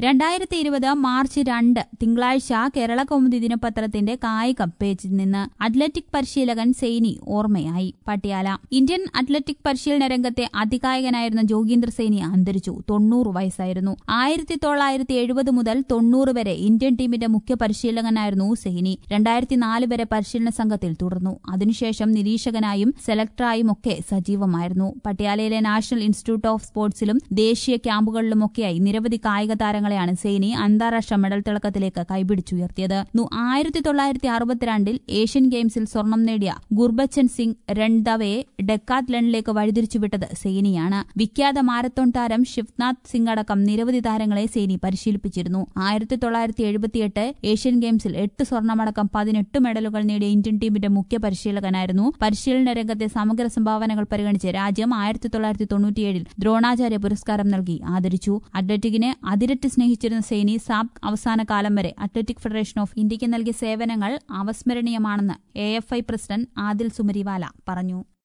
രണ്ടായിരത്തി ഇരുപത് മാർച്ച് രണ്ട് തിങ്കളാഴ്ച കേരള കൗമുദി ദിനപത്രത്തിന്റെ കായികം പേജിൽ നിന്ന് അത്ലറ്റിക് പരിശീലകൻ സെയ്നി ഓർമ്മയായി പട്യാല ഇന്ത്യൻ അത്ലറ്റിക് പരിശീലന രംഗത്തെ അതികായകനായിരുന്ന ജോഗീന്ദ്ര സൈനി അന്തരിച്ചു തൊണ്ണൂറ് വയസ്സായിരുന്നു ആയിരത്തി തൊള്ളായിരത്തി എഴുപത് മുതൽ തൊണ്ണൂറ് വരെ ഇന്ത്യൻ ടീമിന്റെ മുഖ്യ പരിശീലകനായിരുന്നു സെയ്നി രണ്ടായിരത്തി നാല് വരെ പരിശീലന സംഘത്തിൽ തുടർന്നു അതിനുശേഷം നിരീക്ഷകനായും സെലക്ടറായും ഒക്കെ സജീവമായിരുന്നു പട്യാലയിലെ നാഷണൽ ഇൻസ്റ്റിറ്റ്യൂട്ട് ഓഫ് സ്പോർട്സിലും ദേശീയ ക്യാമ്പുകളിലുമൊക്കെയായി നിരവധി കായിക താരങ്ങളെയാണ് സെയ്നി അന്താരാഷ്ട്ര മെഡൽ തിളക്കത്തിലേക്ക് കൈപിടിച്ചുയർത്തിയത് ആയിരത്തി തൊള്ളായിരത്തി അറുപത്തിരണ്ടിൽ ഏഷ്യൻ ഗെയിംസിൽ സ്വർണം നേടിയ ഗുർബച്ചൻ സിംഗ് രൺദവയെ ഡെക്കാത്ലണിലേക്ക് വഴിതിരിച്ചുവിട്ടത് സെയ്നിയാണ് വിഖ്യാത മാരത്തോൺ താരം ശിവ്നാഥ് സിംഗ് അടക്കം നിരവധി താരങ്ങളെ സെയ്നി പരിശീലിപ്പിച്ചിരുന്നു ആയിരത്തി തൊള്ളായിരത്തി എഴുപത്തിയെട്ട് ഏഷ്യൻ ഗെയിംസിൽ എട്ട് സ്വർണ്ണമടക്കം പതിനെട്ട് മെഡലുകൾ നേടിയ ഇന്ത്യൻ ടീമിന്റെ മുഖ്യ പരിശീലകനായിരുന്നു പരിശീലന രംഗത്തെ സമഗ്ര സംഭാവനകൾ പരിഗണിച്ച് രാജ്യം ആയിരത്തി തൊള്ളായിരത്തി തൊണ്ണൂറ്റിയേഴിൽ ദ്രോണാചാര്യ പുരസ്കാരം നൽകി ആദരിച്ചു അത്ലറ്റിക്കിനെ അതിരറ്റ് സ്നേഹിച്ചിരുന്ന സൈനി സാബ് അവസാന കാലം വരെ അത്ലറ്റിക് ഫെഡറേഷൻ ഓഫ് ഇന്ത്യക്ക് നൽകിയ സേവനങ്ങൾ അവസ്മരണീയമാണെന്ന് എ പ്രസിഡന്റ് ആദിൽ സുമരിവാല പറഞ്ഞു